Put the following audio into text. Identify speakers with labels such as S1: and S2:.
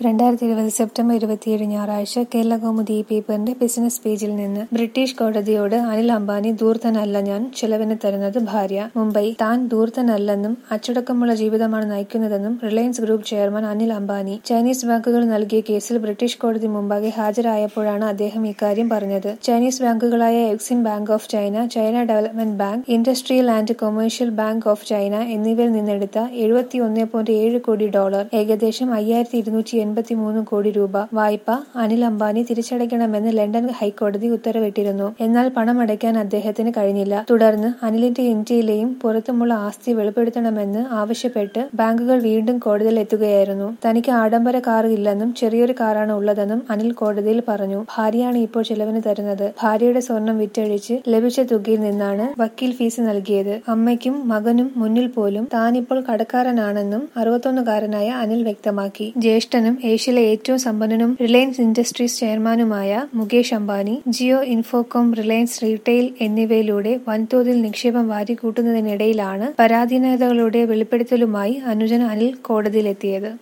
S1: രണ്ടായിരത്തി ഇരുപത് സെപ്റ്റംബർ ഇരുപത്തിയേഴ് ഞായറാഴ്ച കേരളകൗമുദി ഈ പേപ്പറിന്റെ ബിസിനസ് പേജിൽ നിന്ന് ബ്രിട്ടീഷ് കോടതിയോട് അനിൽ അംബാനി ധൂർത്തനല്ല ഞാൻ ചെലവിന് തരുന്നത് ഭാര്യ മുംബൈ താൻ ധൂർത്തനല്ലെന്നും അച്ചടക്കമുള്ള ജീവിതമാണ് നയിക്കുന്നതെന്നും Reliance group chairman Anil Ambani Chinese ബാങ്കുകൾ നൽകിയ കേസിൽ ബ്രിട്ടീഷ് കോടതി മുമ്പാകെ ഹാജരായപ്പോഴാണ് അദ്ദേഹം ഇക്കാര്യം പറഞ്ഞത് ചൈനീസ് ബാങ്കുകളായ Exim bank of China China development bank industrial and commercial bank of China എന്നിവയിൽ നിന്നെടുത്ത എഴുപത്തിയൊന്ന് പോയിന്റ് ഏഴ് കോടി ഡോളർ ഏകദേശം അയ്യായിരത്തി ഇരുന്നൂറ്റി എൺപത്തിമൂന്ന് കോടി രൂപ വായ്പ അനിൽ അംബാനി തിരിച്ചടയ്ക്കണമെന്ന് ലണ്ടൻ ഹൈക്കോടതി ഉത്തരവിട്ടിരുന്നു എന്നാൽ പണമടയ്ക്കാൻ അദ്ദേഹത്തിന് കഴിഞ്ഞില്ല തുടർന്ന് അനിലിന്റെ ഇന്ത്യയിലെയും പുറത്തുമുള്ള ആസ്തി വെളിപ്പെടുത്തണമെന്ന് ആവശ്യപ്പെട്ട് ബാങ്കുകൾ വീണ്ടും കോടതിയിൽ എത്തുകയായിരുന്നു തനിക്ക് ആഡംബര കാർ ഇല്ലെന്നും ചെറിയൊരു കാറാണ് ഉള്ളതെന്നും അനിൽ കോടതിയിൽ പറഞ്ഞു ഭാര്യയാണ് ഇപ്പോൾ ചെലവിന് തരുന്നത് ഭാര്യയുടെ സ്വർണം വിറ്റഴിച്ച് ലഭിച്ച തുകയിൽ നിന്നാണ് വക്കീൽ ഫീസ് നൽകിയത് അമ്മയ്ക്കും മകനും മുന്നിൽ പോലും താനിപ്പോൾ കടക്കാരനാണെന്നും അറുപത്തൊന്നുകാരനായ അനിൽ വ്യക്തമാക്കി ജ്യേഷ്ഠനും ഏഷ്യയിലെ ഏറ്റവും സമ്പന്നനും റിലയൻസ് ഇൻഡസ്ട്രീസ് ചെയർമാനുമായ Mukesh Ambani Jio Infocomm Reliance retail എന്നിവയിലൂടെ വൻതോതിൽ നിക്ഷേപം വാരിക്കൂട്ടുന്നതിനിടയിലാണ് പരാധീനതകളുടെ വെളിപ്പെടുത്തലുമായി അനുജൻ അനിൽ കോടതിയിലെത്തിയത്